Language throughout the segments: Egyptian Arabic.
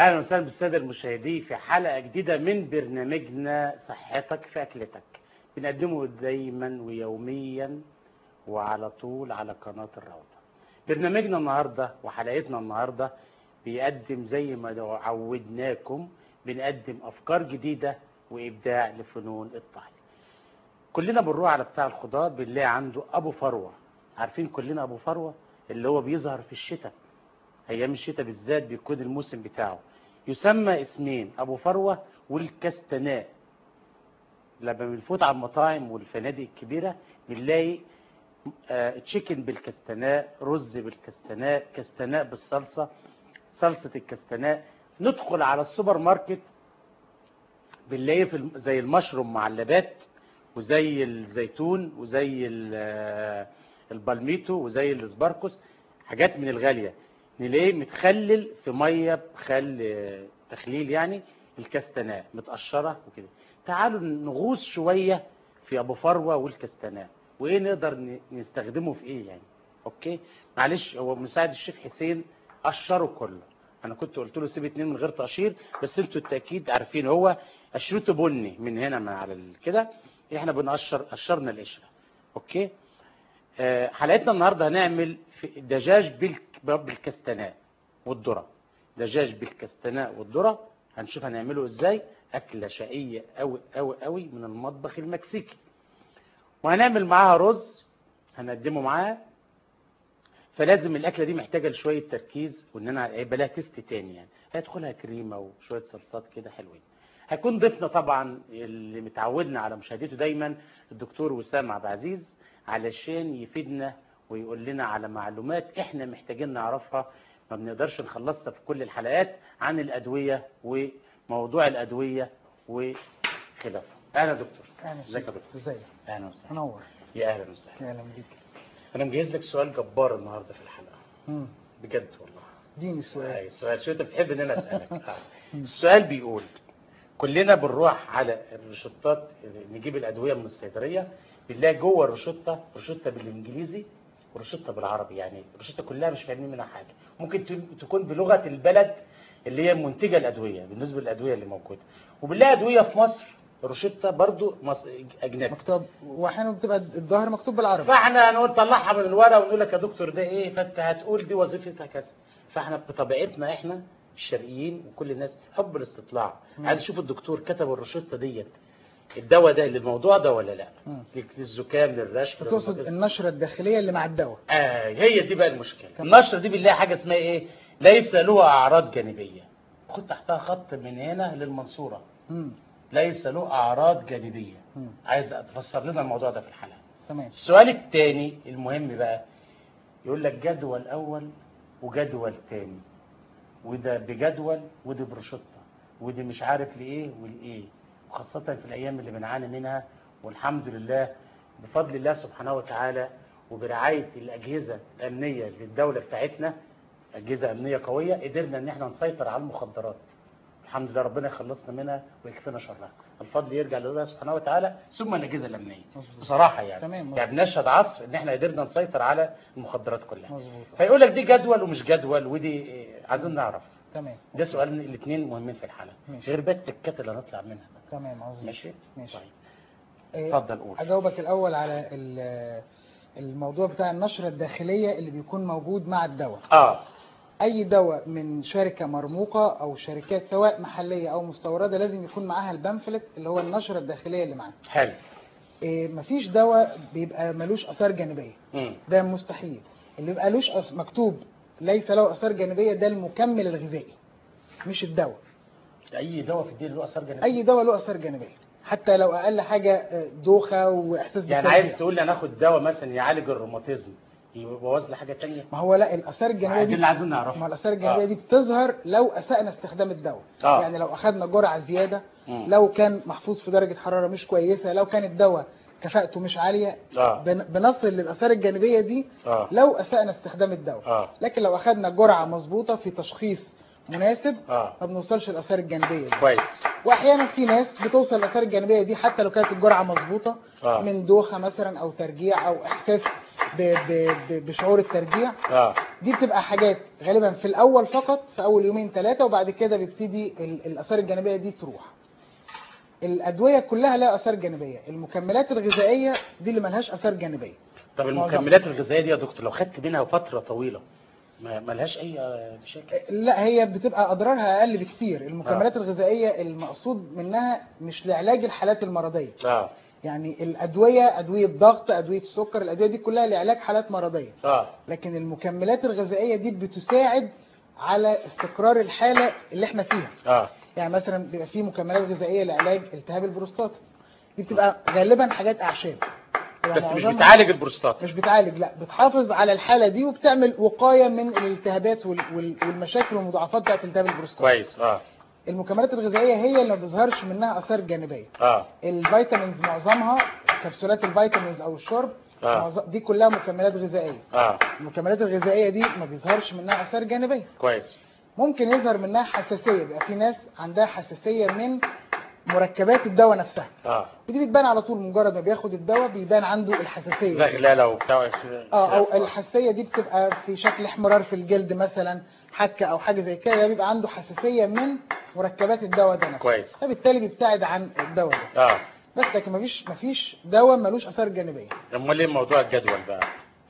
اهلا وسهلا بالساده المشاهدين في حلقه جديده من برنامجنا صحتك في اكلتك بنقدمه دايما ويوميا وعلى طول على قناه الروضه برنامجنا النهارده وحلقتنا النهارده بيقدم زي ما عودناكم بنقدم افكار جديده وابداع لفنون الطهي كلنا بنروح على بتاع الخضار بنلاقي عنده ابو فروه عارفين كلنا ابو فروه اللي هو بيظهر في الشتاء ايام الشتاء بالذات بيكون الموسم بتاعه يسمى اسمين ابو فروه والكستناء لما بنفوت على المطاعم والفنادق الكبيره بنلاقي آه تشيكن بالكستناء رز بالكستناء كستناء بالصلصه صلصه الكستناء ندخل على السوبر ماركت بنلاقيه في الم- زي المشروم معلبات وزي الزيتون وزي ال- آه، البالميتو وزي الاسباركوس حاجات من الغاليه نلاقيه متخلل في ميه بخل آه، تخليل يعني الكستناء متقشره وكده تعالوا نغوص شويه في ابو فروه والكستناء وايه نقدر ن- نستخدمه في ايه يعني اوكي معلش هو مساعد الشيف حسين قشره كله انا كنت قلت له سيب اتنين من غير تقشير بس انتوا التاكيد عارفين هو قشرته بني من هنا من على ال- كده احنا بنقشر قشرنا القشره اوكي آه، حلقتنا النهارده هنعمل في دجاج بالك- بالكستناء والذره دجاج بالكستناء والذره هنشوف هنعمله ازاي اكله شقيه قوي قوي قوي من المطبخ المكسيكي وهنعمل معاها رز هنقدمه معاها فلازم الاكله دي محتاجه لشويه تركيز وان انا هيبقى لها تيست تاني يعني هيدخلها كريمه وشويه صلصات كده حلوين هيكون ضيفنا طبعا اللي متعودنا على مشاهدته دايما الدكتور وسام عبد العزيز علشان يفيدنا ويقول لنا على معلومات احنا محتاجين نعرفها ما بنقدرش نخلصها في كل الحلقات عن الادويه وموضوع الادويه وخلافه اهلا يا دكتور اهلا ازيك يا دكتور ازيك اهلا وسهلا منور يا اهلا وسهلا اهلا بيك انا مجهز لك سؤال جبار النهارده في الحلقه مم. بجد والله اديني السؤال أي السؤال شو انت بتحب ان انا اسالك آه. السؤال بيقول كلنا بنروح على الروشتات نجيب الادويه من الصيدليه بنلاقي جوه الروشته روشته بالانجليزي وروشته بالعربي يعني الروشته كلها مش فاهمين منها حاجه ممكن تكون- تكون بلغه البلد اللي هي منتجه الادويه بالنسبه للادويه اللي موجوده وبنلاقي ادويه في مصر روشته برضو مص... اجنبي مكتوب واحيانا بتبقى الظاهر مكتوب بالعربي فاحنا نطلعها من الورقه ونقول لك يا دكتور ده ايه فانت هتقول دي وظيفتها كذا فاحنا بطبيعتنا احنا الشرقيين وكل الناس حب الاستطلاع مم. عايز اشوف الدكتور كتب الروشته ديت الدواء ده للموضوع ده ولا لا مم. للزكام للرشح تقصد للروماتيزم. النشرة الداخلية اللي مع الدواء آه هي دي بقى المشكله تمام. النشره دي بنلاقي حاجه اسمها ايه ليس له اعراض جانبيه خد تحتها خط من هنا للمنصوره مم. ليس له اعراض جانبيه مم. عايز تفسر لنا الموضوع ده في الحلقه تمام السؤال الثاني المهم بقى يقول لك جدول اول وجدول تاني وده بجدول وده بروشته وده مش عارف لايه ولايه وخاصه في الايام اللي بنعاني منها والحمد لله بفضل الله سبحانه وتعالى وبرعايه الاجهزه الامنيه للدوله بتاعتنا اجهزه امنيه قويه قدرنا ان احنا نسيطر على المخدرات الحمد لله ربنا يخلصنا منها ويكفينا شرها الفضل يرجع لله سبحانه وتعالى ثم الاجهزه الامنيه مظبوط. بصراحه يعني تمام، مظبوط. يعني بنشهد عصر ان احنا قدرنا نسيطر على المخدرات كلها مظبوط فيقول لك دي جدول ومش جدول ودي إيه، عايزين نعرف تمام ده سؤال الاثنين مهمين في الحلقه ماشي. غير بقى التكات اللي هنطلع منها بقى. تمام عظيم ماشي ماشي. طيب إيه، اتفضل قول اجاوبك الاول على ال- الموضوع بتاع النشرة الداخلية اللي بيكون موجود مع الدواء اه اي دواء من شركة مرموقة او شركات سواء محلية او مستوردة لازم يكون معاها البامفلت اللي هو النشرة الداخلية اللي معاه حلو إيه مفيش دواء بيبقى ملوش اثار جانبية مم. ده مستحيل اللي يبقى لوش أس... مكتوب ليس له اثار جانبيه ده المكمل الغذائي مش الدواء اي دواء في الدين له اثار جانبيه اي دواء له اثار جانبيه حتى لو اقل حاجه آه، دوخه واحساس يعني بالتلذيذ. عايز تقول لي انا اخد دواء مثلا يعالج الروماتيزم يبوظ لي حاجه ثانيه ما هو لا الاثار الجانبيه دي دي اللي عايزين ما نعرفها الاثار الجانبيه آه. دي بتظهر لو اسانا استخدام الدواء آه. يعني لو اخذنا جرعه زياده مم. لو كان محفوظ في درجه حراره مش كويسه لو كان الدواء كفاءته مش عاليه اه بن- بنصل للاثار الجانبيه دي اه لو اسانا استخدام الدواء اه لكن لو اخذنا جرعه مظبوطه في تشخيص مناسب اه ما بنوصلش الاثار الجانبيه دي كويس واحيانا في ناس بتوصل الاثار الجانبيه دي حتى لو كانت الجرعه مظبوطه اه من دوخه مثلا او ترجيع او احساس ب... ب... ب... بشعور الترجيع اه دي بتبقى حاجات غالبا في الاول فقط في اول يومين ثلاثه وبعد كده بيبتدي ال- الاثار الجانبيه دي تروح الادويه كلها لها اثار جانبيه المكملات الغذائيه دي اللي ملهاش اثار جانبيه طب معظم. المكملات الغذائيه دي يا دكتور لو خدت منها فتره طويله ما ملهاش اي آه، مشاكل لا هي بتبقى اضرارها اقل بكتير المكملات الغذائيه المقصود منها مش لعلاج الحالات المرضيه اه يعني الادويه ادويه ضغط ادويه السكر الادويه دي كلها لعلاج حالات مرضيه اه لكن المكملات الغذائيه دي بتساعد على استقرار الحاله اللي احنا فيها اه يعني مثلا بيبقى في مكملات غذائيه لعلاج التهاب البروستاتا دي بتبقى غالبا حاجات اعشاب بتبقى بس مش معظمها- بتعالج البروستات مش بتعالج لا بتحافظ على الحاله دي وبتعمل وقايه من الالتهابات وال- وال- والمشاكل والمضاعفات بتاعت التهاب البروستاتا كويس اه المكملات الغذائيه هي اللي ما بيظهرش منها اثار جانبيه اه الفيتامينز معظمها كبسولات الفيتامينز او الشرب آه. معظم- دي كلها مكملات غذائيه اه المكملات الغذائيه دي ما بيظهرش منها اثار جانبيه كويس ممكن يظهر منها حساسيه بيبقى في ناس عندها حساسيه من مركبات الدواء نفسها اه ودي بتبان على طول مجرد ما بياخد الدواء بيبان عنده الحساسيه زغلله وبتاع اه او الحساسيه دي بتبقى في شكل احمرار في الجلد مثلا حكه او حاجه زي كده ده بيبقى عنده حساسيه من مركبات الدواء ده نفسه كويس. فبالتالي بيبتعد عن الدواء ده اه بس لكن مفيش مفيش دواء ملوش اثار جانبيه امال ايه موضوع الجدول بقى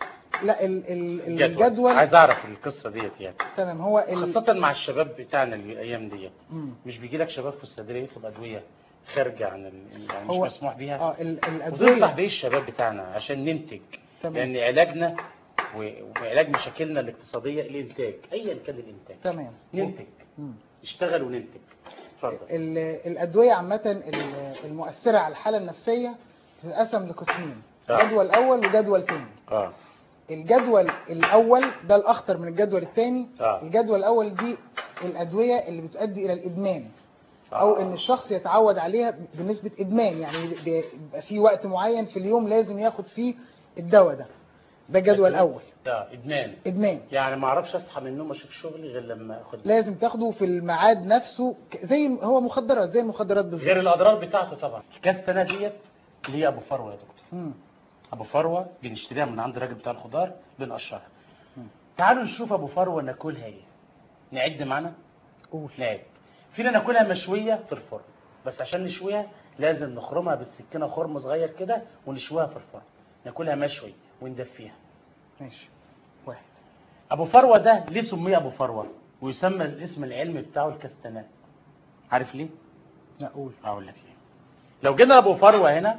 لا ال ال الجدول عايز اعرف القصه ديت يعني تمام هو ال... خاصه مع الشباب بتاعنا الايام ديت مم. مش بيجي لك شباب في الصيدليه يطلب ادويه خارجه عن ال... يعني مش هو- مسموح بيها اه ال- وتنصح الادويه بيه الشباب بتاعنا عشان ننتج تمام. لان علاجنا و- وعلاج مشاكلنا الاقتصاديه الانتاج ايا كان الانتاج تمام ننتج مم. نشتغل وننتج اتفضل ال- الادويه عامه ال- المؤثره على الحاله النفسيه بتتقسم لقسمين آه. جدول اول وجدول تاني اه الجدول الاول ده الاخطر من الجدول الثاني آه. الجدول الاول دي الادويه اللي بتؤدي الى الادمان او آه. ان الشخص يتعود عليها بنسبه ادمان يعني بيبقى في وقت معين في اليوم لازم ياخد فيه الدواء ده ده الجدول الاول ده ادمان ادمان يعني ما اعرفش اصحى من النوم اشوف شغلي غير لما اخد لازم تاخده في الميعاد نفسه ك- زي هو مخدرات زي المخدرات بالظبط غير الاضرار بتاعته طبعا الكاستنه ديت اللي هي ابو فروه يا دكتور مم. ابو فروه بنشتريها من عند الراجل بتاع الخضار بنقشرها مم. تعالوا نشوف ابو فروه ناكلها ايه نعد معانا قول نعد فينا ناكلها مشويه في الفرن بس عشان نشويها لازم نخرمها بالسكينه خرم صغير كده ونشويها في الفرن ناكلها مشوي وندفيها ماشي واحد ابو فروه ده ليه سمي ابو فروه ويسمى الاسم العلمي بتاعه الكستنات عارف ليه لا قول اقول لك ليه لو جينا ابو فروه هنا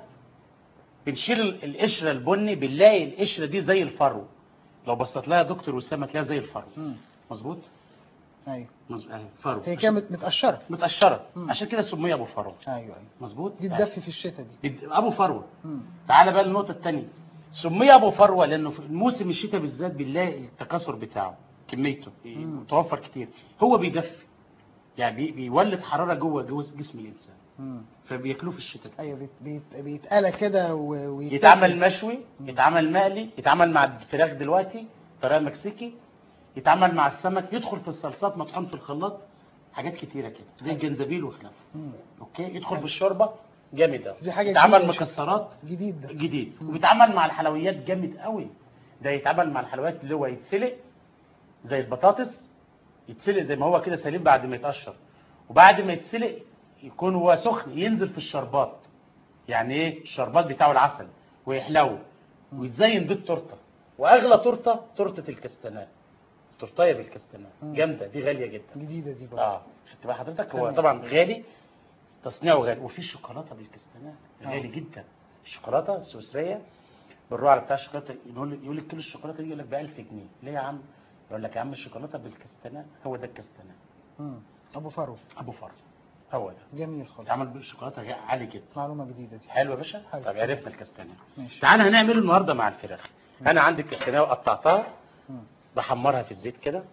بنشيل ال- القشره البني بنلاقي القشره دي زي الفرو لو بصيت لها يا دكتور وسام تلاقيها زي الفرو مم. مظبوط ايوه مظ- آه، فرو هي كانت متقشره متقشره مم. عشان كده سمي ابو فروه ايوه ايوه مظبوط دي تدفي في الشتاء دي بد- ابو فروه مم. تعال بقى للنقطه الثانيه سمي ابو فروه لانه في موسم الشتاء بالذات بنلاقي التكاثر بتاعه كميته مم. متوفر كتير هو بيدفي يعني بي- بيولد حراره جوه جوه جسم الانسان مم. فبياكلوه في الشتاء ايوه بيت بيت بيتقلى كده و- ويتاكل. يتعمل مشوي يتعمل مقلي يتعمل مع الفراخ دلوقتي طريقه مكسيكي يتعمل مع السمك يدخل في الصلصات مطحون في الخلاط حاجات كتيره كده زي الجنزبيل وخلافه مم. اوكي يدخل في الشوربه جامد قوي دي حاجة يتعمل جديدة. مكسرات جديد ده جديد وبيتعمل مع الحلويات جامد قوي ده يتعمل مع الحلويات اللي هو يتسلق زي البطاطس يتسلق زي ما هو كده سليم بعد ما يتقشر وبعد ما يتسلق يكون هو سخن ينزل في الشربات يعني ايه الشربات بتاعه العسل ويحلو ويتزين بالتورته واغلى تورته تورته الكستنات تورتايه بالكستنات مم. جامده دي غاليه جدا جديده دي برضه اه خدت بقى حضرتك هو تمام. طبعا غالي تصنيعه غالي وفي شوكولاته بالكستنات غالي آه. جدا الشوكولاته السويسريه بالرعل بتاع الشوكولاته يقول يقول لك كيلو الشوكولاته دي يقول لك ب 1000 جنيه ليه يا عم؟ يقول لك يا عم الشوكولاته بالكستنات هو ده الكستنات مم. ابو فرو ابو فرد هو ده جميل خالص يتعمل بالشوكولاته غ- عالي جدا معلومه جديده دي حلو يا باشا حلو. طب عرفنا الكستنات ماشي تعال هنعمله النهارده مع الفراخ انا عندي الكستناه وقطعتها مم. بحمرها في الزيت كده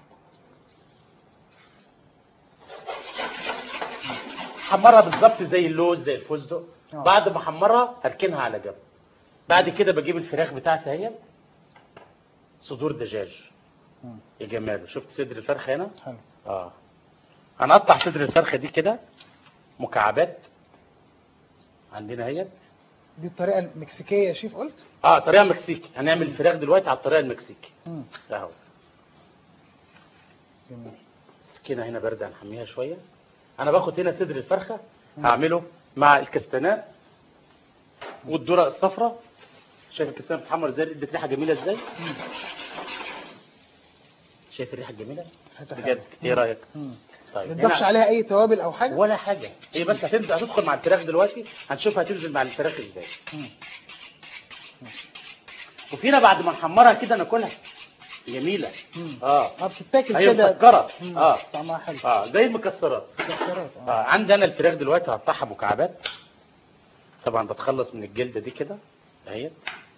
حمرها بالظبط زي اللوز زي الفستق آه. بعد ما احمرها هركنها على جنب بعد كده بجيب الفراخ بتاعتي اهي صدور دجاج مم. يا جماله شفت صدر الفرخه هنا حلو اه هنقطع صدر الفرخه دي كده مكعبات عندنا اهيت دي الطريقه المكسيكيه يا شيف قلت اه طريقه مكسيكي هنعمل الفراخ دلوقتي على الطريقه المكسيكي مم. اهو جميل السكينه هنا بارده هنحميها شويه انا باخد هنا صدر الفرخه هعمله مع الكستناء والذره الصفراء شايف الكستناء بتتحمر ازاي ادت ريحه جميله ازاي شايف الريحه الجميله ريحتها بجد حلوة. ايه رايك مم. ما طيب تضافش هنا عليها اي توابل او حاجه ولا حاجه هي بس هتنزل هتدخل مع الفراخ دلوقتي هنشوف هتنزل مع الفراخ ازاي مم. وفينا بعد ما نحمرها كده ناكلها جميله مم. اه اه بتتاكل هي كده مسكره مم. اه طعمها حلو اه زي المكسرات مكسرات اه آه عندي انا الفراخ دلوقتي هقطعها مكعبات طبعا بتخلص من الجلده دي كده اهي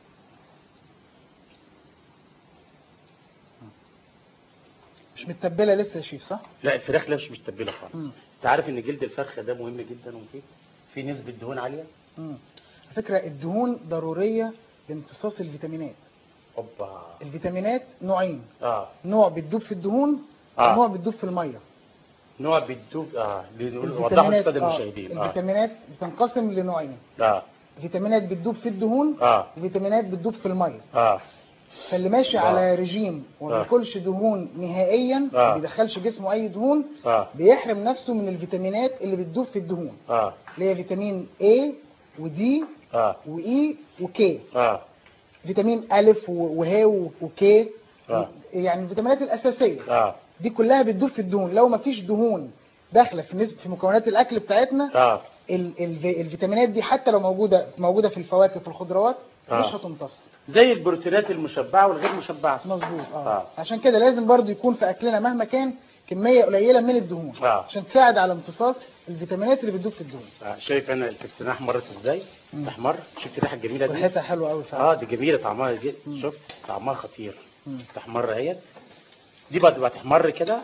مش متبله لسه يا شيف صح؟ لا الفراخ لا مش متبله خالص مم. انت عارف ان جلد الفرخه ده مهم جدا ومفيد في نسبه دهون عاليه مم. على فكره الدهون ضروريه لامتصاص الفيتامينات اوبا الفيتامينات نوعين اه نوع بتدوب في الدهون آه. ونوع بتدوب في الميه نوع بتدوب اه بنقول وضحوا للساده آه، المشاهدين اه الفيتامينات بتنقسم لنوعين اه فيتامينات بتدوب في الدهون اه وفيتامينات بتدوب في الميه اه فاللي ماشي آه. على رجيم وما آه. بياكلش دهون نهائيا آه. ما بيدخلش جسمه اي دهون اه بيحرم نفسه من الفيتامينات اللي بتدوب في الدهون اه اللي هي فيتامين A ودي اه وإي وكي اه فيتامين ألف و- وه وكي آه. يعني الفيتامينات الأساسية اه دي كلها بتدوب في الدهون لو ما فيش دهون داخله في نسبة في مكونات الأكل بتاعتنا اه ال ال الفيتامينات دي حتى لو موجودة موجودة في الفواكه في الخضروات آه. مش هتمتص زي البروتينات المشبعه والغير مشبعه مظبوط اه. آه. عشان كده لازم برضو يكون في أكلنا مهما كان كمية قليلة من الدهون آه. عشان تساعد على امتصاص الفيتامينات اللي بتدوب في الدهون آه. شايف انا الكستناء احمرت ازاي مم. تحمر شفت الريحه الجميله دي وريحتها حلوة قوي فعلا اه دي جميله طعمها جي... مم. شفت طعمها خطير مم. تحمر اهيت دي بعد ما تحمر كده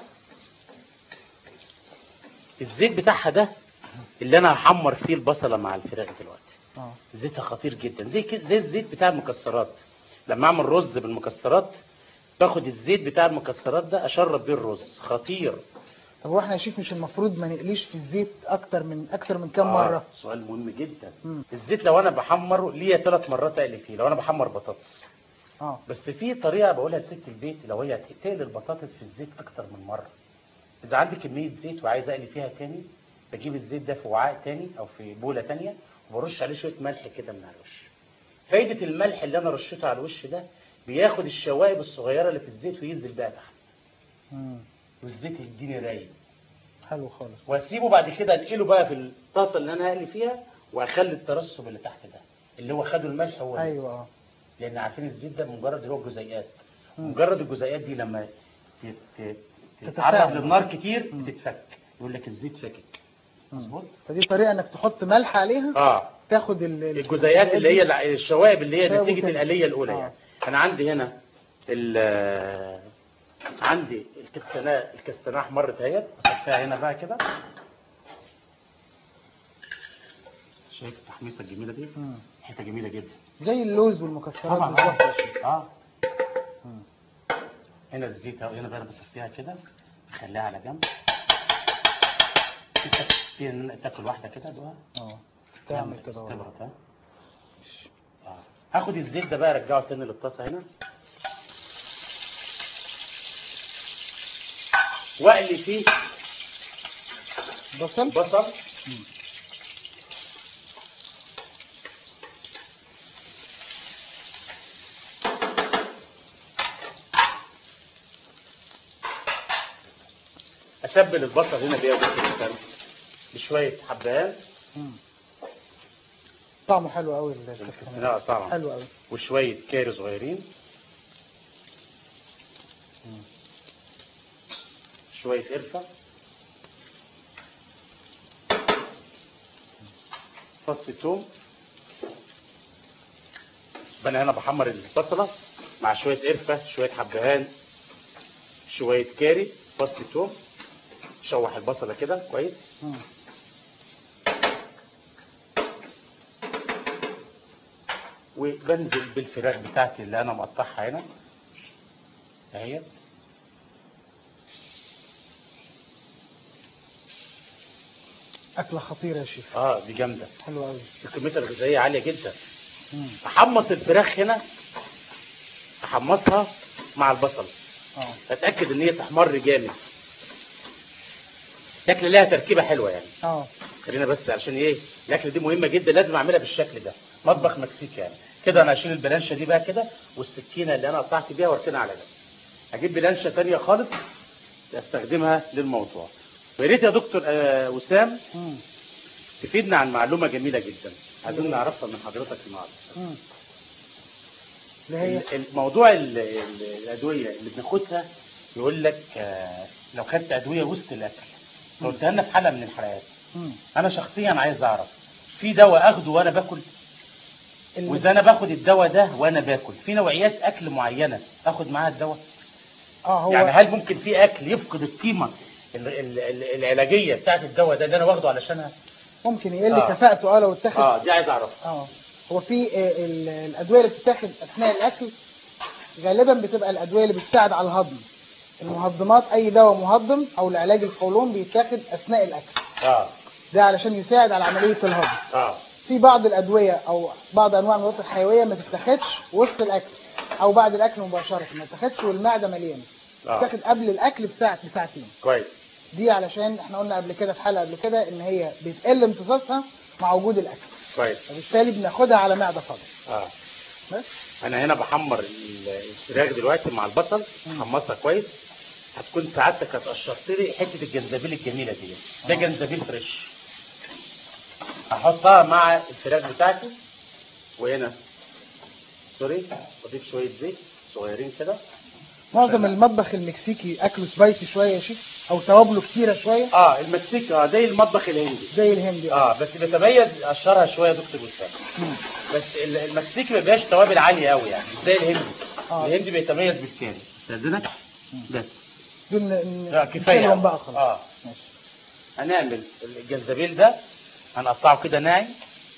الزيت بتاعها ده اللي انا هحمر فيه البصله مع الفراخ دلوقتي اه زيتها خطير جدا زي كده زي الزيت بتاع المكسرات لما اعمل رز بالمكسرات باخد الزيت بتاع المكسرات ده اشرب بيه الرز خطير طب هو احنا يا شيف مش المفروض ما نقليش في الزيت اكتر من اكتر من كام مرة آه سؤال مهم جدا مم. الزيت لو انا بحمره ليا ثلاث مرات اقلي فيه لو انا بحمر بطاطس اه بس في طريقه بقولها لست البيت لو هي تقلي البطاطس في الزيت اكتر من مره اذا عندي كميه زيت وعايز اقلي فيها تاني بجيب الزيت ده في وعاء تاني او في بوله تانية وبرش عليه شويه ملح كده من على الوش فايده الملح اللي انا رشيته على الوش ده بياخد الشوائب الصغيره اللي في الزيت وينزل بيها تحت مم. والزيت يديني رايق حلو خالص واسيبه بعد كده انقله بقى في الطاسه اللي انا هقلي فيها واخلي الترسب اللي تحت ده اللي هو خده الملح هو اللي ايوه اه لان عارفين الزيت ده مجرد هو جزيئات مم. مجرد الجزيئات دي لما تت- تت- تتفاعل. تتعرض للنار كتير مم. بتتفك يقول لك الزيت فكك مظبوط فدي طريقه انك تحط ملح عليها اه تاخد ال- ال- الجزيئات اللي هي الع- الشوائب اللي هي الشوائب نتيجه وتنزل. الآلية الاولى آه. يعني انا عندي هنا ال عندي الكستناء الكستناء احمرت اهيت اصفيها هنا بقى كده شايف التحميصه الجميله دي مم. حته جميله جدا زي اللوز والمكسرات طبعا بالظبط يا شيف اه مم. هنا الزيت اهو هنا بقى انا بصفيها كده اخليها على جنب في تاكل واحده كده بقى اه تعمل كده والله. استبرد ها آه. هاخد الزيت ده بقى ارجعه تاني للطاسه هنا واقلي فيه بصل بصل اتبل البصل هنا بيه بس- بشويه حبهان مم. طعمه حلو قوي لا طبعا حلو قوي وشويه كاري صغيرين شويه قرفه فص توم يبقى انا هنا بحمر البصله مع شويه قرفه شويه حبهان شويه كاري فص توم شوح البصله كده كويس مم. وبنزل بالفراخ بتاعتي اللي انا مقطعها هنا اهي اكله خطيره يا شيف اه دي جامده حلوه قوي الكميه الغذائيه عاليه جدا احمص الفراخ هنا احمصها مع البصل اه اتاكد ان هي تحمر جامد الاكل لها تركيبه حلوه يعني اه خلينا بس عشان ايه الاكل دي مهمه جدا لازم اعملها بالشكل ده مطبخ مكسيكي يعني كده انا هشيل البلانشه دي بقى كده والسكينه اللي انا قطعت بيها واركنها على جنب اجيب بلانشه تانية خالص استخدمها للموضوع ويا ريت يا دكتور آه وسام مم. تفيدنا عن معلومه جميله جدا عايزين نعرفها من حضرتك النهارده مم. اللي هي ال- الموضوع ال- ال- الادويه اللي بناخدها يقول لك آه، لو خدت ادويه وسط الاكل لو قلتها لنا في حلقه من الحلقات مم. انا شخصيا عايز اعرف في دواء اخده وانا باكل اللي- واذا انا باخد الدواء ده وانا باكل في نوعيات اكل معينه اخد معاها الدواء اه هو يعني هل ممكن في اكل يفقد القيمه ال- ال- ال- العلاجيه بتاعت الدواء ده اللي انا واخده علشانها ممكن يقل آه. كفاءته اه لو اتاخد اه دي عايز اعرفها اه هو في آه، ال- الادويه اللي بتتاخد اثناء الاكل غالبا بتبقى الادويه اللي بتساعد على الهضم المهضمات اي دواء مهضم او لعلاج القولون بيتاخد اثناء الاكل اه ده علشان يساعد على عمليه الهضم اه في بعض الادويه او بعض انواع المضادات الحيويه ما تتاخدش وسط الاكل او بعد الاكل مباشره ما تتاخدش والمعده مليانه اه تتاخد قبل الاكل بساعه بساعتين كويس دي علشان احنا قلنا قبل كده في حلقه قبل كده ان هي بتقل امتصاصها مع وجود الاكل كويس وبالتالي بناخدها على معده فاضيه اه بس انا هنا بحمر ال- الفراخ دلوقتي مع البصل مم. حمصها كويس هتكون سعادتك هتقشرت لي حته الجنزبيل الجميله دي ده آه. جنزبيل فريش احطها مع الفراخ بتاعتي وهنا سوري اضيف شويه زيت صغيرين كده معظم المطبخ المكسيكي اكله سبايسي شويه يا شيخ او توابله كتيره شويه اه المكسيك اه زي المطبخ الهندي زي الهندي اه بس بيتميز اشهرها شويه يا دكتور وسام مم. بس ال- المكسيكي ما بيبقاش توابل عاليه قوي يعني مش زي الهندي آه. الهندي بيتميز بالكاري استاذنك بس دول ن- لا كفايه نشيلهم بقى خلاص اه ماشي هنعمل الجنزبيل ده هنقطعه كده ناعم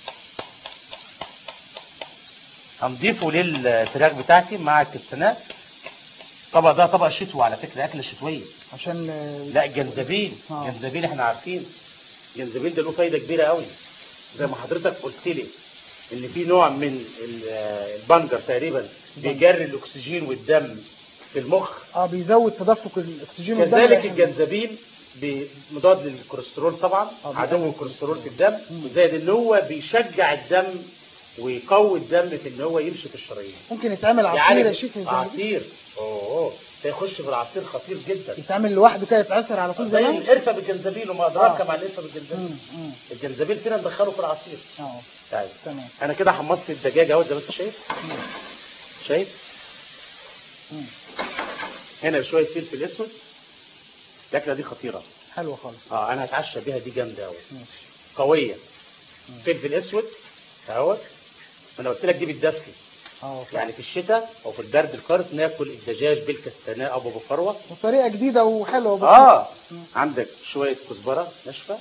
هنضيفه للفراخ بتاعتي مع الكبسنات طبق ده طبق شتوي على فكره اكله شتويه عشان آه، لا الجنزبيل آه. الجنزبيل احنا عارفين الجنزبيل ده له فايده كبيره قوي زي ما حضرتك قلت لي ان في نوع من ال- آه، البنجر تقريبا بيجري الاكسجين والدم في المخ اه بيزود تدفق الاكسجين والدم كذلك للحمل. الجنزبيل ب- مضاد للكوليسترول طبعا آه، عدو الكوليسترول في الدم مم. وزائد ان هو بيشجع الدم ويقوي الدم في ان هو يمشي في الشرايين ممكن يتعمل عصير يعني يا شيخ الزنجبيل؟ عصير اوه ده يخش في العصير خطير جدا يتعمل لوحده كده يتعصر على طول زي زمان القرفه بالجنزبيل وما ادراك آه. مع القرفه بالجنزبيل مم، مم. الجنزبيل كده ندخله في العصير اه طيب تمام انا كده حمصت الدجاج اهو زي ما انت شايف مم. شايف مم. هنا شويه فلفل اسود الاكله دي خطيره حلوه خالص اه انا هتعشى بيها دي جامده قوي ماشي قويه فلفل اسود اهوت انا قلت لك دي بتدفي اه يعني في الشتاء او في البرد القارس ناكل الدجاج بالكستناء او بفروه وطريقه جديده وحلوه وبسيطة. اه مم. عندك شويه كزبره ناشفه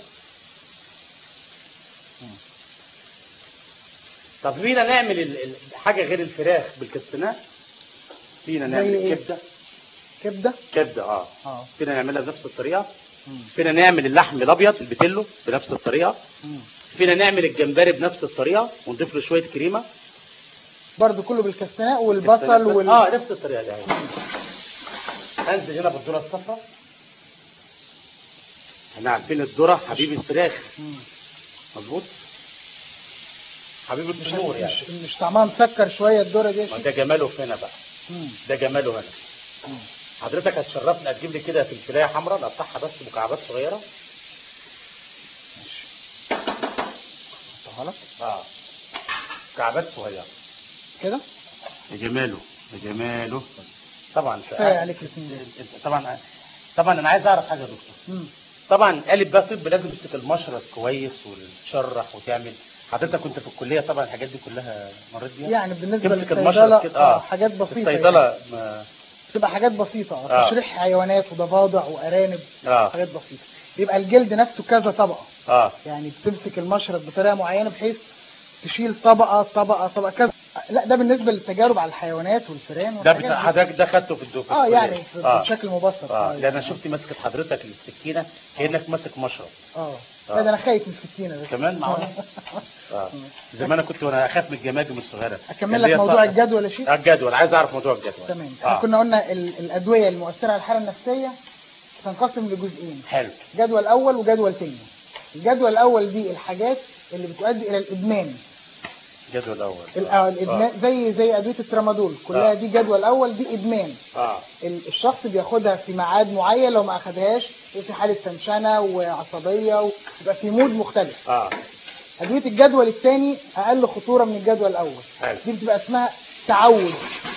طب فينا نعمل ال- ال- حاجه غير الفراخ بالكستناء فينا زي نعمل إيه؟ كبده كبده كبده اه اه فينا نعملها بنفس الطريقه مم. فينا نعمل اللحم الابيض البتلو بنفس الطريقه مم. فينا نعمل الجمبري بنفس الطريقه ونضيف له شويه كريمه برضو كله بالكستناء والبصل وال اه نفس الطريقه دي انزل هنا بالذره الصفراء احنا عارفين الذره حبيب الفراخ مم. مظبوط حبيب مش الطيور يعني مش, مش طعمها مسكر شويه الذره دي يا ما شيخ؟ ده جماله في هنا بقى مم. ده جماله هنا مم. حضرتك هتشرفنا تجيب لي كده فلفلايه حمراء نقطعها بس مكعبات صغيره حطها لك اه مكعبات صغيره كده يا جماله يا جماله طبعا كفايه عليك الاثنين دول. انت طبعا طبعا انا عايز اعرف حاجه يا دكتور مم. طبعا قالب بقى طب لازم تمسك المشرط كويس وتشرح وتعمل حضرتك كنت في الكليه طبعا الحاجات دي كلها مريت بيها يعني بالنسبه تمسك للصيدله المشرط كده آه اه حاجات في بسيطه يعني. الصيدله ما بتبقى حاجات بسيطه آه. آه. تشريح حيوانات وضفادع وارانب اه حاجات بسيطه يبقى الجلد نفسه كذا طبقه اه يعني بتمسك المشرط بطريقه معينه بحيث تشيل طبقه طبقه طبقه كذا لا ده بالنسبه للتجارب على الحيوانات والفئران ده والحاجات بتاع دي. حضرتك ده خدته في الدو في اه الكلية. يعني في- اه بشكل مبسط اه لان انا يعني. شفت ماسكه حضرتك السكينه كانك ماسك مشرط اه لا ده انا خايف من السكينه بس كمان معقولة؟ اه زي ما انا كنت وانا اخاف من الجماجم الصغيره اكمل اللي لك هي موضوع صار- الجدول يا شيخ آه، الجدول عايز اعرف موضوع الجدول تمام احنا آه. كنا قلنا ال- الادويه المؤثره على الحاله النفسيه تنقسم لجزئين حلو جدول اول وجدول تاني الجدول الاول دي الحاجات اللي بتؤدي الى الادمان الجدول الاول ال- آه، الادمان زي زي ادويه الترامادول كلها آه. دي جدول اول دي ادمان اه ال- الشخص بياخدها في ميعاد معين لو ما اخدهاش يبقى في حاله تنشنه وعصبيه ويبقى في مود مختلف اه ادويه الجدول الثاني اقل خطوره من الجدول الاول حلو. دي بتبقى اسمها تعود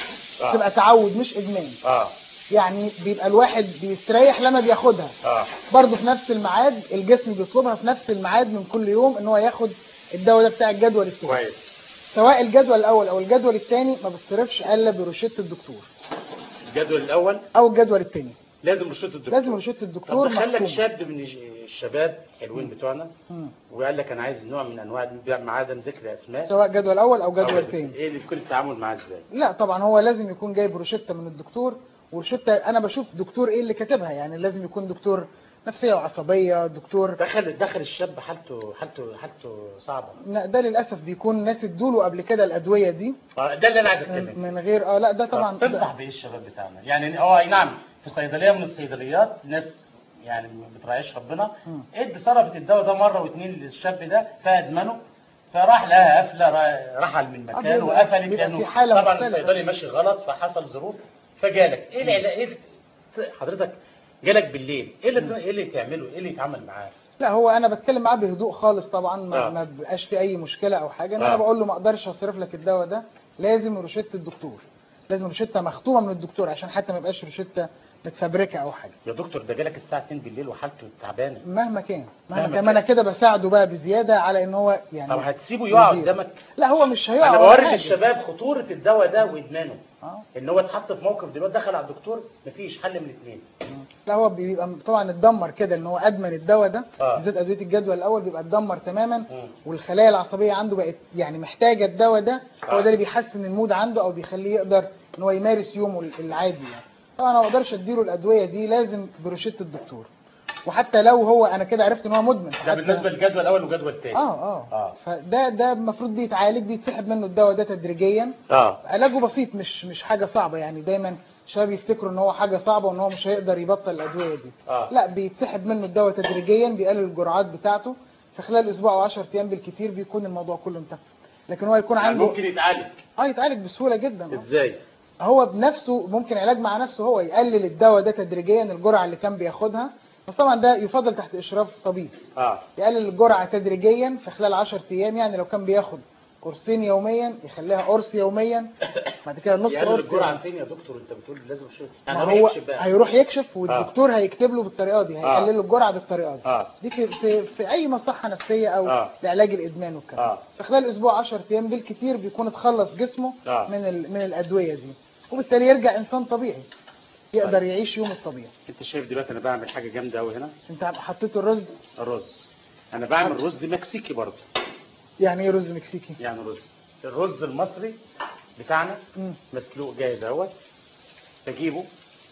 اه بتبقى تعود مش ادمان اه يعني بيبقى الواحد بيستريح لما بياخدها اه برضه في نفس الميعاد الجسم بيطلبها في نفس الميعاد من كل يوم ان هو ياخد الدواء ده بتاع الجدول الثاني كويس سواء الجدول الاول او الجدول الثاني ما بتصرفش الا بروشته الدكتور الجدول الاول او الجدول الثاني لازم رشوة الدكتور لازم روشته طب الدكتور دخل لك محكومة. شاب من الج- الشباب الحلوين بتوعنا مم. وقال لك انا عايز نوع من انواع البيع مع عدم ذكر اسماء سواء جدول اول او جدول أو ثاني ايه اللي يكون التعامل معاه ازاي لا طبعا هو لازم يكون جايب روشته من الدكتور وروشته انا بشوف دكتور ايه اللي كاتبها يعني لازم يكون دكتور نفسيه وعصبيه دكتور دخل دخل الشاب حالته حالته حالته صعبه لا، ده للاسف بيكون ناس ادوله قبل كده الادويه دي آه، ده اللي انا عايز اتكلم من, فيه من غير اه لا ده طبعا طبعا تنصح بايه الشباب بتاعنا يعني هو اي نعم في صيدليه من الصيدليات ناس يعني ما بتراعيش ربنا مم. ادي صرفت الدواء ده مره واثنين للشاب ده فادمنه فراح لها قفله را- رحل من آه، مكانه بيبقى- وقفلت بيبقى لانه في حالة طبعا مختلفة. الصيدلي ماشي غلط فحصل ظروف فجالك ايه العلاج ايه حضرتك جالك بالليل ايه اللي ايه اللي تعمله ايه اللي يتعامل معاه لا هو انا بتكلم معاه بهدوء خالص طبعا ما, آه. ما بقاش في اي مشكله او حاجه ان آه. انا بقول له ما اقدرش اصرف لك الدواء ده لازم روشته الدكتور لازم روشته مختومه من الدكتور عشان حتى ما يبقاش روشته متفبركه او حاجه يا دكتور ده جالك الساعه 2 بالليل وحالته تعبانه مهما كان مهما مهما كان ما انا كده بساعده بقى بزياده على ان هو يعني طب هتسيبه يقع يزيد. قدامك لا هو مش هيقع انا ولا بوري حاجة. للشباب خطوره الدواء ده وادمانه آه. ان هو اتحط في موقف دلوقتي دخل على الدكتور مفيش حل من الاثنين لا هو بيبقى طبعا اتدمر كده ان هو ادمن الدواء ده آه. بالذات ادويه الجدول الاول بيبقى اتدمر تماما مم. والخلايا العصبيه عنده بقت يعني محتاجه الدواء ده هو آه. ده اللي بيحسن المود عنده او بيخليه يقدر ان هو يمارس يومه العادي يعني طبعا انا ما اقدرش اديله الادويه دي لازم بروشته الدكتور وحتى لو هو انا كده عرفت ان هو مدمن ده حتى- بالنسبه للجدول الاول والجدول الثاني اه اه آه. فده ده المفروض بيتعالج بيتسحب منه الدواء ده تدريجيا اه علاجه بسيط مش مش حاجه صعبه يعني دايما الشباب يفتكروا ان هو حاجه صعبه وان هو مش هيقدر يبطل الادويه دي آه. لا بيتسحب منه الدواء تدريجيا بيقلل الجرعات بتاعته في خلال اسبوع او 10 ايام بالكتير بيكون الموضوع كله انتهى لكن هو يكون يعني عنده ممكن يتعالج اه يتعالج بسهوله جدا آه. ازاي هو بنفسه ممكن علاج مع نفسه هو يقلل الدواء ده تدريجيا الجرعه اللي كان بياخدها بس طبعا ده يفضل تحت اشراف طبيب اه يقلل الجرعه تدريجيا في خلال 10 ايام يعني لو كان بياخد قرصين يوميا يخليها قرص يوميا بعد كده نص يقلل قرص الجرعه يوميا. فين يا دكتور انت بتقول لازم شيء ما يعني هو يكشف بقى هيروح يكشف والدكتور هيكتب له بالطريقه دي آه. هيقلل له الجرعه بالطريقه دي آه. دي في, في, في اي مصحه نفسيه او آه. لعلاج الادمان والكلام آه. في خلال اسبوع 10 ايام بالكتير بيكون اتخلص جسمه آه. من ال- من الادويه دي وبالتالي يرجع انسان طبيعي يقدر يعيش يوم الطبيعي انت شايف دلوقتي انا بعمل حاجه جامده قوي هنا انت حطيت الرز الرز انا بعمل رز مكسيكي برضه يعني ايه رز مكسيكي يعني رز الرز المصري بتاعنا مم. مسلوق جاهز اهوت بجيبه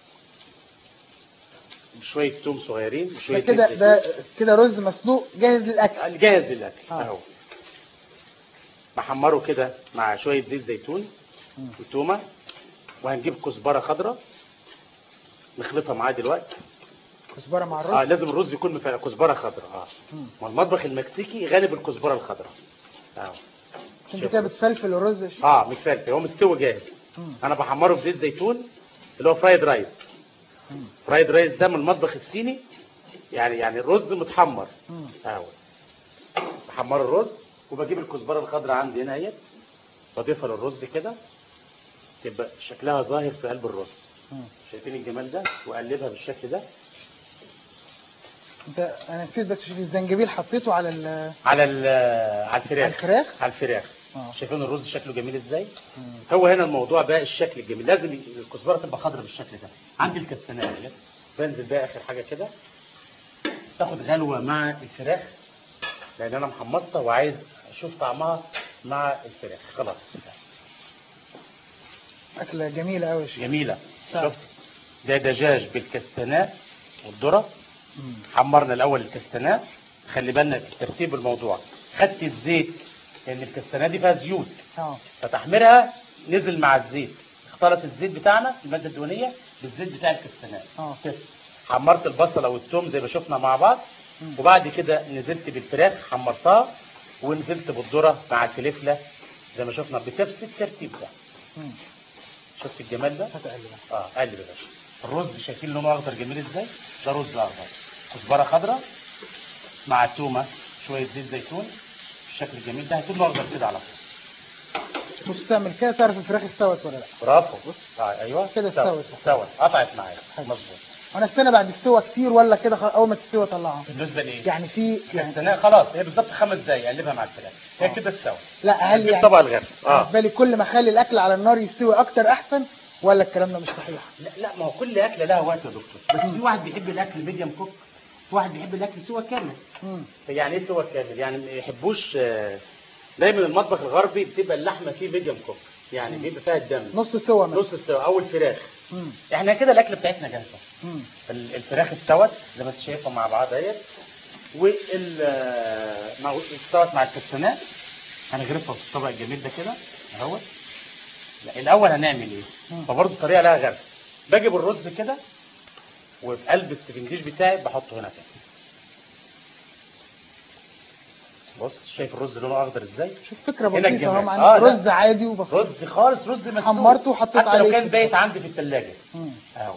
بشويه توم صغيرين ده بشويه كده زيت ده كده رز مسلوق جاهز للاكل زيتون. جاهز للاكل آه. اهو بحمره كده مع شويه زيت زيتون مم. وتومه وهنجيب كزبره خضراء نخلطها معاه دلوقتي كزبره مع الرز اه لازم الرز يكون مفعل كزبره خضراء اه مم. ما المطبخ المكسيكي غالب الكزبره الخضراء اه انت كده بتفلفل الرز يا شيخ؟ اه متفلفل هو مستوي جاهز مم. انا بحمره في زيت زيتون اللي هو فرايد رايس مم. فرايد رايس ده من المطبخ الصيني يعني يعني الرز متحمر مم. اهو بحمر الرز وبجيب الكزبره الخضراء عندي هنا اهيت بضيفها للرز كده تبقى شكلها ظاهر في قلب الرز مم. شايفين الجمال ده واقلبها بالشكل ده انت انا نسيت بس شوف الزنجبيل حطيته على ال- على ال- على الفراخ على الفراخ على الفراخ اه شايفين الرز شكله جميل ازاي مم. هو هنا الموضوع بقى الشكل الجميل لازم ي- الكزبره تبقى خضراء بالشكل ده عندي الكستناء اهي بنزل بقى اخر حاجه كده تاخد غلوه مع الفراخ لان انا محمصها وعايز اشوف طعمها مع الفراخ خلاص اكله جميله قوي يا شيخ جميله طبعا. شوف ده دجاج بالكستناء والذره مم. حمرنا الاول الكستناء خلي بالنا في ترتيب الموضوع خدت الزيت لان الكستانيه دي فيها زيوت اه فتحميرها نزل مع الزيت اختلط الزيت بتاعنا الماده الدهنيه بالزيت بتاع الكستانيه اه تست حمرت البصله والثوم زي ما شفنا مع بعض مم. وبعد كده نزلت بالفراخ حمرتها ونزلت بالذره مع الفلفله زي ما شفنا بنفس الترتيب ده مم. شفت الجمال ده هتقلب اه قلب يا باشا الرز شايفين لونه اخضر جميل ازاي ده رز اخضر كزبره خضراء مع تومه شويه زيت زيتون بالشكل الجميل ده هيكون له اخضر كده على طول بص تعمل كده تعرف الفراخ استوت ولا لا برافو بص آه ايوه كده استوت. استوت قطعت معايا حلو. مظبوط انا استنى بعد استوى كتير ولا كده خ- اول ما تستوي اطلعها بالنسبه لايه؟ يعني في يعني يعني خلاص هي بالظبط خمس دقايق قلبها مع الفراخ هي آه. كده استوت لا هل دي يعني الطبق الغرب اه في بالي كل ما اخلي الاكل على النار يستوي اكتر احسن ولا الكلام ده مش صحيح لا لا ما هو كل اكله لها وقت يا دكتور بس في واحد بيحب الاكل ميديم كوك في واحد بيحب الاكل سوا كامل مم. يعني ايه سوا كامل يعني ما يحبوش آه، دايما المطبخ الغربي بتبقى اللحمه فيه ميديم كوك يعني بيبقى فيها الدم نص سوا مثلا نص السوا او الفراخ مم. احنا كده الاكل بتاعتنا جاهزه مم. ال- الفراخ استوت زي ما انت شايفها مع بعض اهيت وال آه، مع- استوت مع الكستنات هنغرفها في الطبق الجميل ده كده اهوت لا الاول هنعمل ايه مم. فبرضه الطريقه لها غرف بجيب الرز كده وفي قلب السفنجيش بتاعي بحطه هنا كده بص شايف الرز لونه اخضر ازاي شوف فكره هنا بسيطه الجمال. اهو مع آه، لا. رز عادي وبسيط رز خالص رز مسلوق حمرته وحطيت حتى عليه لو كان فلفل. بايت عندي في الثلاجه مم. اهو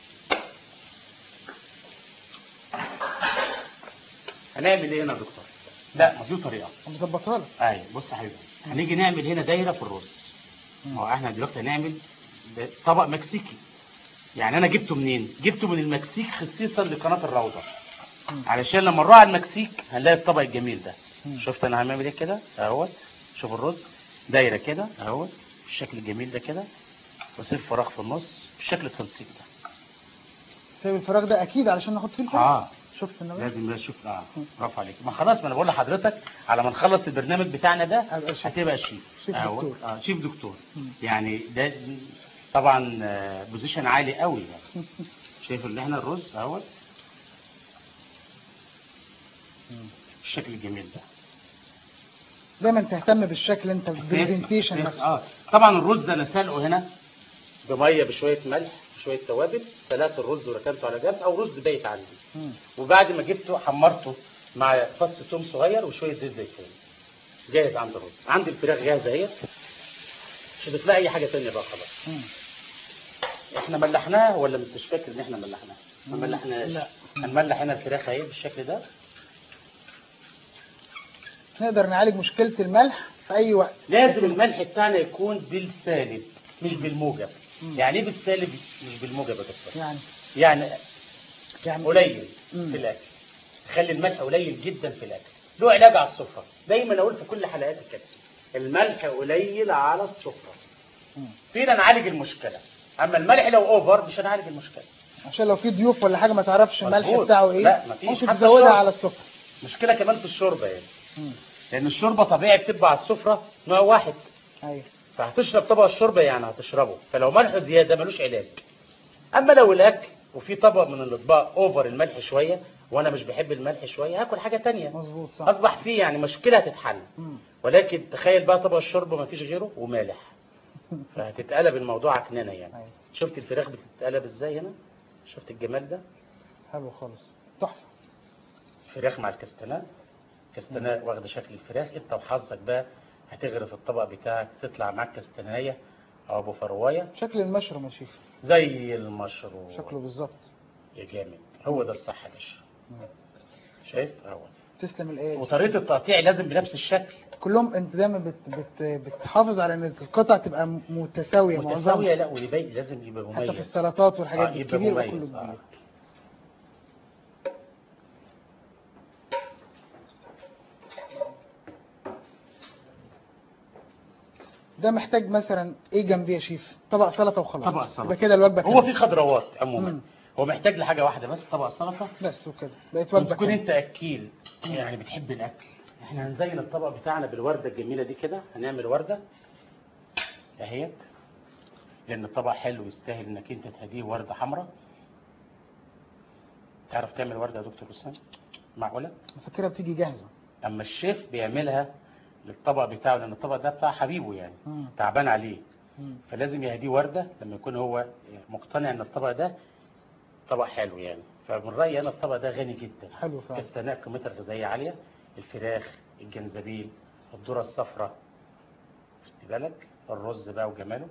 هنعمل ايه هنا يا دكتور لا ما في طريقه مظبطها لك ايوه بص يا حبيبي هنيجي نعمل هنا دايره في الرز مم. هو احنا دلوقتي هنعمل ده طبق مكسيكي يعني انا جبته منين جبته من المكسيك خصيصا لقناه الروضه مم. علشان لما نروح على المكسيك هنلاقي الطبق الجميل ده مم. شفت انا هعمل ايه كده اهوت شوف الرز دايره كده اهوت بالشكل الجميل ده كده واسيب فراغ في النص بالشكل التنسيق ده سايب الفراغ ده اكيد علشان نحط فيه الفراخ اه شفت النبي لازم لا شوف اه برافو عليك ما خلاص ما انا بقول لحضرتك على ما نخلص البرنامج بتاعنا ده أبقى شيف. هتبقى شيف شيف أهو. دكتور. اه شيف دكتور مم. يعني ده طبعا آه، بوزيشن عالي قوي يعني شايف اللي احنا الرز اهوت مم. الشكل الجميل ده دايما تهتم بالشكل انت أساسي، بالبرزنتيشن أساسي. نفسه اه طبعا الرز انا سلقه هنا بميه بشويه ملح بشويه توابل سلقت الرز وركنته على جنب او رز بايت عندي مم. وبعد ما جبته حمرته مع فص ثوم صغير وشويه زيت زيتون جاهز عند الرز عندي الفراخ جاهزه اهي مش هضيف لها اي حاجه تانية بقى خلاص مم. احنا ملحناها ولا مش فاكر ان احنا ملحناها ما ملحناهاش لا. هنملح هنا الفراخ اهي بالشكل ده نقدر نعالج مشكله الملح في اي وقت لازم لكن- الملح بتاعنا يكون بالسالب مش بالموجب مم. يعني ايه بالسالب مش بالموجب يا دكتور يعني يعني يعني قليل مم. في الاكل خلي الملح قليل جدا في الاكل له علاج على السفره دايما اقول في كل حلقاتي كده الملح قليل على السفره مم. فينا نعالج المشكله اما الملح لو اوفر مش هنعالج المشكله عشان لو في ضيوف ولا حاجه ما تعرفش الملح مظبوط. بتاعه ايه لا، مفيش. ممكن حتى تزودها الشرب. على السفره مشكله كمان في الشوربه يعني مم. لان الشوربه طبيعي بتبقى على السفره نوع واحد ايوه فهتشرب طبق الشوربه يعني هتشربه فلو ملحه زياده ملوش علاج اما لو الاكل وفي طبق من الاطباق اوفر الملح شويه وانا مش بحب الملح شويه هاكل حاجه تانية مظبوط صح اصبح فيه يعني مشكله هتتحل مم. ولكن تخيل بقى طبق الشوربه ما فيش غيره ومالح فهتتقلب الموضوع عكنانه يعني ايوه شفت الفراخ بتتقلب ازاي هنا شفت الجمال ده حلو خالص تحفه فراخ مع الكستناء كستناء واخده شكل الفراخ انت وحظك بقى هتغرف الطبق بتاعك تطلع معاك كستنايه او ابو فروايه شكل المشروم يا شيخ زي المشروم شكله بالظبط يا جامد هو ده الصح يا باشا مم. شايف اهو تسلم الايه وطريقه التقطيع لازم بنفس الشكل كلهم انت دايما بت بت بتحافظ على ان القطع تبقى م- متساويه معظمها متساويه لا ولي لازم يبقى مميز حتى في السلطات والحاجات آه، دي يبقى الكبير يبقى مميز كله آه. كبير ده محتاج مثلا ايه جنبيه يا شيف طبق سلطه وخلاص طبق سلطة. يبقى كده الوجبه هو كاملة. في خضروات عموما مم. هو محتاج لحاجه واحده بس طبق سلطه بس وكده بقت وجبه وتكون كاملة. انت اكيل يعني بتحب الاكل احنا هنزين الطبق بتاعنا بالورده الجميله دي كده هنعمل ورده اهيت لان الطبق حلو يستاهل انك انت تهديه ورده حمراء تعرف تعمل ورده يا دكتور وسام معقوله فاكرها بتيجي جاهزه اما الشيف بيعملها للطبق بتاعه لان الطبق ده بتاع حبيبه يعني مم. تعبان عليه مم. فلازم يهديه ورده لما يكون هو مقتنع ان الطبق ده طبق حلو يعني فمن رايي انا الطبق ده غني جدا حلو فعلا استثناء قيمتها الغذائيه عاليه الفراخ الجنزبيل الذره الصفراء خدت بالك الرز بقى وجماله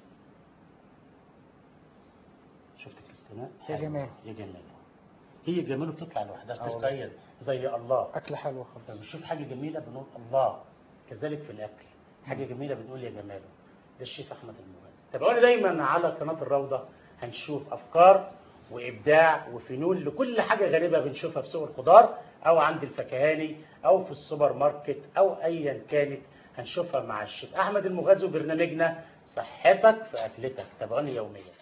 شفت الاستثناء يا حلو. جماله. يا جماله هي جماله بتطلع لوحدها آه والله. تلقائيا زي الله اكل حلو خالص لما نشوف حاجه جميله بنقول الله كذلك في الاكل حاجه جميله بنقول يا جماله ده الشيف احمد المغازي تابعونا دايما على قناه الروضه هنشوف افكار وابداع وفنون لكل حاجه غريبه بنشوفها في سوق الخضار او عند الفكهاني او في السوبر ماركت او ايا كانت هنشوفها مع الشيف احمد المغازي وبرنامجنا صحتك في اكلتك تابعوني يوميا